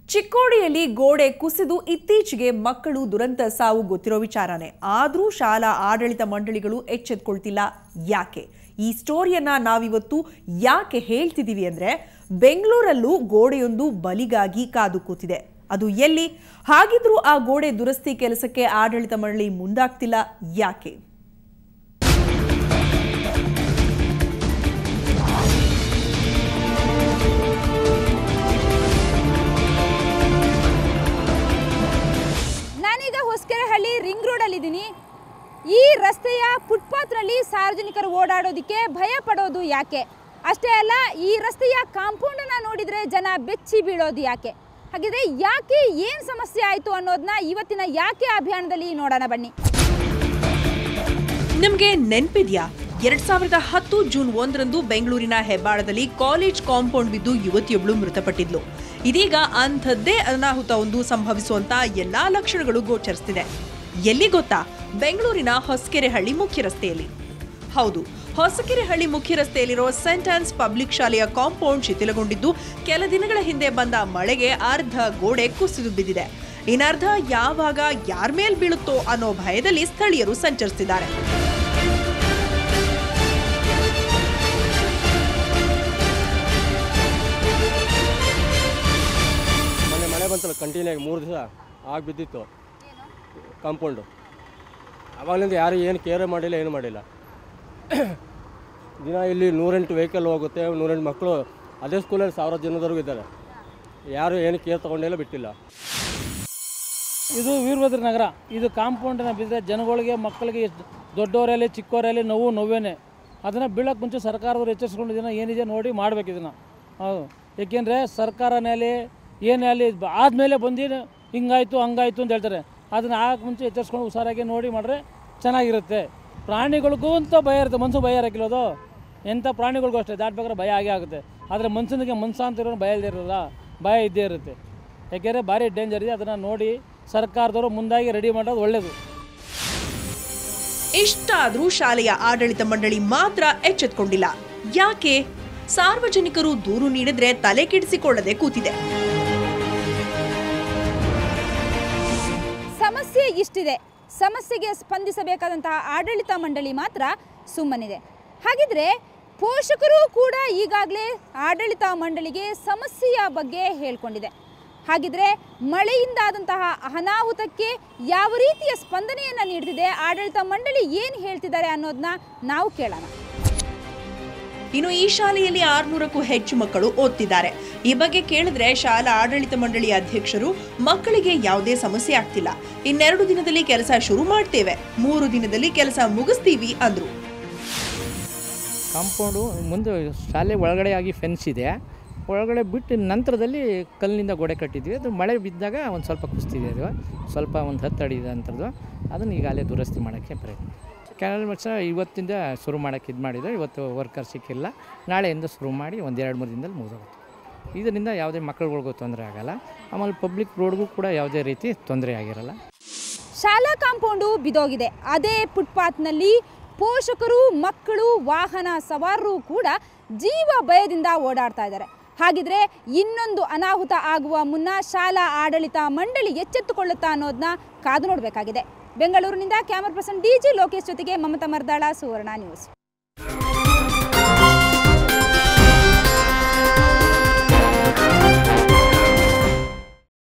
ಚಿಕ್ಕೋಡಿಯಲ್ಲಿ ಗೋಡೆ ಕುಸಿದು ಇತ್ತೀಚೆಗೆ ಮಕ್ಕಳು ದುರಂತ ಸಾವು ಗೊತ್ತಿರೋ ವಿಚಾರನೆ ಆದರೂ ಶಾಲಾ ಆಡಳಿತ ಮಂಡಳಿಗಳು ಎಚ್ಚೆತ್ಕೊಳ್ತಿಲ್ಲ ಯಾಕೆ ಈ ಸ್ಟೋರಿಯನ್ನ ನಾವಿವತ್ತು ಯಾಕೆ ಹೇಳ್ತಿದ್ದೀವಿ ಅಂದ್ರೆ ಬೆಂಗಳೂರಲ್ಲೂ ಗೋಡೆಯೊಂದು ಬಲಿಗಾಗಿ ಕಾದು ಕೂತಿದೆ ಅದು ಎಲ್ಲಿ ಹಾಗಿದ್ರೂ ಆ ಗೋಡೆ ದುರಸ್ತಿ ಕೆಲಸಕ್ಕೆ ಆಡಳಿತ ಮಂಡಳಿ ಮುಂದಾಗ್ತಿಲ್ಲ ಯಾಕೆ ನಾನೀಗ ಹೊಸಕೆರೆಹಳ್ಳಿ ರಿಂಗ್ ರೋಡಲ್ಲಿದ್ದೀನಿ ಈ ರಸ್ತೆಯ ಫುಟ್ಪಾತ್ನಲ್ಲಿ ಸಾರ್ವಜನಿಕರು ಓಡಾಡೋದಕ್ಕೆ ಭಯ ಪಡೋದು ಯಾಕೆ ಅಷ್ಟೇ ಅಲ್ಲ ಈ ರಸ್ತೆಯ ಕಾಂಪೌಂಡನ್ನು ನೋಡಿದರೆ ಜನ ಬೆಚ್ಚಿ ಬೀಳೋದು ಯಾಕೆ ಹಾಗಿದ್ರೆ ಯಾಕೆ ಏನು ಸಮಸ್ಯೆ ಆಯಿತು ಅನ್ನೋದನ್ನ ಇವತ್ತಿನ ಯಾಕೆ ಅಭಿಯಾನದಲ್ಲಿ ನೋಡೋಣ ಬನ್ನಿ ನಿಮ್ಗೆ ನೆನ್ಪಿದ್ಯಾ ಎರಡ್ ಸಾವಿರದ ಹತ್ತು ಜೂನ್ ಒಂದರಂದು ಬೆಂಗಳೂರಿನ ಹೆಬ್ಬಾಳದಲ್ಲಿ ಕಾಲೇಜ್ ಕಾಂಪೌಂಡ್ ಬಿದ್ದು ಯುವತಿಯೊಬ್ಳು ಮೃತಪಟ್ಟಿದ್ಲು ಇದೀಗ ಅಂಥದ್ದೇ ಅನಾಹುತ ಒಂದು ಸಂಭವಿಸುವಂತ ಎಲ್ಲಾ ಲಕ್ಷಣಗಳು ಗೋಚರಿಸ್ತಿದೆ ಎಲ್ಲಿ ಗೊತ್ತಾ ಬೆಂಗಳೂರಿನ ಹೊಸಕೆರೆಹಳ್ಳಿ ಮುಖ್ಯ ರಸ್ತೆಯಲ್ಲಿ ಹೌದು ಹೊಸಕೆರೆಹಳ್ಳಿ ಮುಖ್ಯ ರಸ್ತೆಯಲ್ಲಿರೋ ಸೆಂಟ್ ಆನ್ಸ್ ಪಬ್ಲಿಕ್ ಶಾಲೆಯ ಕಾಂಪೌಂಡ್ ಶಿಥಿಲಗೊಂಡಿದ್ದು ಕೆಲ ದಿನಗಳ ಹಿಂದೆ ಬಂದ ಮಳೆಗೆ ಅರ್ಧ ಗೋಡೆ ಕುಸಿದು ಬಿದ್ದಿದೆ ಇನ್ನರ್ಧ ಯಾವಾಗ ಯಾರ ಮೇಲ್ ಬೀಳುತ್ತೋ ಅನ್ನೋ ಭಯದಲ್ಲಿ ಸ್ಥಳೀಯರು ಸಂಚರಿಸಿದ್ದಾರೆ ಮೊನ್ನೆ ಮಳೆ ಬಂತಲ್ಲ ಕಂಟಿನ್ಯೂ ಆಗಿ ಮೂರು ದಿವಸ ಆಗಿ ಬಿದ್ದಿತ್ತು ಕಾಂಪೌಂಡು ಆವಾಗಲಿಂದ ಯಾರು ಏನು ಕೇರ್ ಮಾಡಿಲ್ಲ ಏನು ಮಾಡಿಲ್ಲ ದಿನ ಇಲ್ಲಿ ನೂರೆಂಟು ವೆಹಿಕಲ್ ಹೋಗುತ್ತೆ ನೂರೆಂಟು ಮಕ್ಕಳು ಅದೇ ಸ್ಕೂಲಲ್ಲಿ ಸಾವಿರ ಜನದವರೆಗೂ ಇದ್ದಾರೆ ಯಾರು ಏನು ಕೇರ್ ತೊಗೊಂಡಿಲ್ಲ ಬಿಟ್ಟಿಲ್ಲ ಇದು ವೀರಭದ್ರ ನಗರ ಇದು ಕಾಂಪೌಂಡನ್ನ ಬಿದ್ದರೆ ಜನಗಳಿಗೆ ಮಕ್ಕಳಿಗೆ ಎಷ್ಟ್ ದೊಡ್ಡವರಲ್ಲಿ ಚಿಕ್ಕವರಲ್ಲಿ ನೋವು ನೋವೇನೆ ಅದನ್ನು ಬೀಳಕ್ಕೆ ಮುಂಚೆ ಸರ್ಕಾರದವ್ರು ಎಚ್ಚರಿಸ್ಕೊಂಡು ಇದನ್ನು ಏನಿದೆ ನೋಡಿ ಮಾಡ್ಬೇಕು ಇದನ್ನು ಹೌದು ಏಕೆಂದರೆ ಸರ್ಕಾರನಲ್ಲಿ ಏನೇ ಅಲ್ಲಿ ಆದಮೇಲೆ ಬಂದು ಹಿಂಗಾಯ್ತು ಹಂಗಾಯ್ತು ಅಂತ ಹೇಳ್ತಾರೆ ಅದನ್ನು ಆಗಕ್ಕೆ ಮುಂಚೆ ಎಚ್ಚರಿಸ್ಕೊಂಡು ಹುಷಾರಾಗಿ ನೋಡಿ ಮಾಡಿದ್ರೆ ಚೆನ್ನಾಗಿರುತ್ತೆ ಪ್ರಾಣಿಗಳಿಗೂ ಅಂತ ಭಯ ಇರುತ್ತೆ ಮನ್ಸು ಭಯ ಇರೋಕ್ಕಿಲ್ಲದು ಎಂಥ ಪ್ರಾಣಿಗಳಿಗೂ ಅಷ್ಟೇ ದಾಟ್ಬೇಕಾದ್ರೆ ಭಯ ಆಗೇ ಆಗುತ್ತೆ ಆದರೆ ಮನುಷ್ಯನಿಗೆ ಮನ್ಸ ಅಂತ ಇರೋನು ಭಯ ಇಲ್ಲದೆ ಇರೋಲ್ಲ ಭಯ ಇದ್ದೇ ಇರುತ್ತೆ ಯಾಕೆಂದರೆ ಭಾರಿ ಡೇಂಜರ್ ಇದೆ ಅದನ್ನು ನೋಡಿ ಸರ್ಕಾರದವರು ಮುಂದಾಗಿ ರೆಡಿ ಮಾಡೋದು ಒಳ್ಳೆಯದು ಇಷ್ಟಾದ್ರೂ ಶಾಲೆಯ ಆಡಳಿತ ಮಂಡಳಿ ಮಾತ್ರ ಎಚ್ಚೆತ್ಕೊಂಡಿಲ್ಲ ಯಾಕೆ ಸಾರ್ವಜನಿಕರು ದೂರು ನೀಡಿದ್ರೆ ತಲೆ ಕೆಡಿಸಿಕೊಳ್ಳದೆ ಕೂತಿದೆ ಸಮಸ್ಯೆ ಇಷ್ಟಿದೆ ಸಮಸ್ಯೆಗೆ ಸ್ಪಂದಿಸಬೇಕಾದಂತಹ ಆಡಳಿತ ಮಂಡಳಿ ಮಾತ್ರ ಸುಮ್ಮನಿದೆ ಹಾಗಿದ್ರೆ ಪೋಷಕರು ಕೂಡ ಈಗಾಗಲೇ ಆಡಳಿತ ಮಂಡಳಿಗೆ ಸಮಸ್ಯೆಯ ಬಗ್ಗೆ ಹೇಳ್ಕೊಂಡಿದೆ ಹಾಗಿದ್ರೆ ಮಳೆಯಿಂದಾದಂತಹ ಅನಾಹುತಕ್ಕೆ ಯಾವ ರೀತಿಯ ಸ್ಪಂದನೆಯನ್ನು ನೀಡ್ತಿದೆ ಆಡಳಿತ ಮಂಡಳಿ ಏನು ಹೇಳ್ತಿದ್ದಾರೆ ಅನ್ನೋದನ್ನ ನಾವು ಕೇಳೋಣ ಇನ್ನು ಈ ಶಾಲೆಯಲ್ಲಿ ಆರ್ನೂರಕ್ಕೂ ಹೆಚ್ಚು ಮಕ್ಕಳು ಓದ್ತಿದ್ದಾರೆ ಈ ಬಗ್ಗೆ ಕೇಳಿದ್ರೆ ಶಾಲಾ ಆಡಳಿತ ಮಂಡಳಿ ಅಧ್ಯಕ್ಷರು ಮಕ್ಕಳಿಗೆ ಯಾವುದೇ ಸಮಸ್ಯೆ ಆಗ್ತಿಲ್ಲ ಇನ್ನೆರಡು ದಿನದಲ್ಲಿ ಕೆಲಸ ಶುರು ಮಾಡ್ತೇವೆ ಮೂರು ದಿನದಲ್ಲಿ ಕೆಲಸ ಮುಗಿಸ್ತೀವಿ ಅಂದ್ರು ಕಾಂಪೌಂಡು ಮುಂದೆ ಶಾಲೆ ಒಳಗಡೆ ಆಗಿ ಫೆನ್ಸ್ ಇದೆ ಒಳಗಡೆ ಬಿಟ್ಟು ನಂತರದಲ್ಲಿ ಕಲ್ಲಿನಿಂದ ಗೋಡೆ ಕಟ್ಟಿದ್ವಿ ಅದು ಮಳೆ ಬಿದ್ದಾಗ ಒಂದು ಸ್ವಲ್ಪ ಕುಸ್ತಿದೆ ಅದು ಸ್ವಲ್ಪ ಒಂದು ಹತ್ತು ಅಡಿ ಇದೆ ಅಂಥದ್ದು ಅದನ್ನು ಈಗಾಗಲೇ ದುರಸ್ತಿ ಮಾಡೋಕ್ಕೆ ಪ್ರಯತ್ನ ಕೆಲವು ವರ್ಷ ಇವತ್ತಿಂದ ಶುರು ಮಾಡೋಕ್ಕೆ ಇದು ಮಾಡಿದರೆ ಇವತ್ತು ವರ್ಕರ್ ಸಿಕ್ಕಿಲ್ಲ ನಾಳೆಯಿಂದ ಶುರು ಮಾಡಿ ಒಂದು ಎರಡು ಮೂರು ದಿನದಲ್ಲಿ ಮುಗಿದೋಗುತ್ತೆ ಇದರಿಂದ ಯಾವುದೇ ಮಕ್ಕಳುಗಳಿಗೂ ತೊಂದರೆ ಆಗಲ್ಲ ಆಮೇಲೆ ಪಬ್ಲಿಕ್ ರೋಡ್ಗೂ ಕೂಡ ಯಾವುದೇ ರೀತಿ ತೊಂದರೆ ಆಗಿರಲ್ಲ ಶಾಲಾ ಕಾಂಪೌಂಡು ಬಿದೋಗಿದೆ ಅದೇ ಫುಟ್ಪಾತ್ನಲ್ಲಿ ಪೋಷಕರು ಮಕ್ಕಳು ವಾಹನ ಸವಾರರು ಕೂಡ ಜೀವ ಭಯದಿಂದ ಓಡಾಡ್ತಾ ಇದ್ದಾರೆ ಹಾಗಿದ್ರೆ ಇನ್ನೊಂದು ಅನಾಹುತ ಆಗುವ ಮುನ್ನ ಶಾಲಾ ಆಡಳಿತ ಮಂಡಳಿ ಎಚ್ಚೆತ್ತುಕೊಳ್ಳುತ್ತಾ ಅನ್ನೋದನ್ನ ಕಾದು ನೋಡಬೇಕಾಗಿದೆ ಬೆಂಗಳೂರಿನಿಂದ camera person D G Lokesh ಜೊತೆಗೆ ಮಮತಾ ಮರ್ದಾಳ ಸುವರ್ಣ ನ್ಯೂಸ್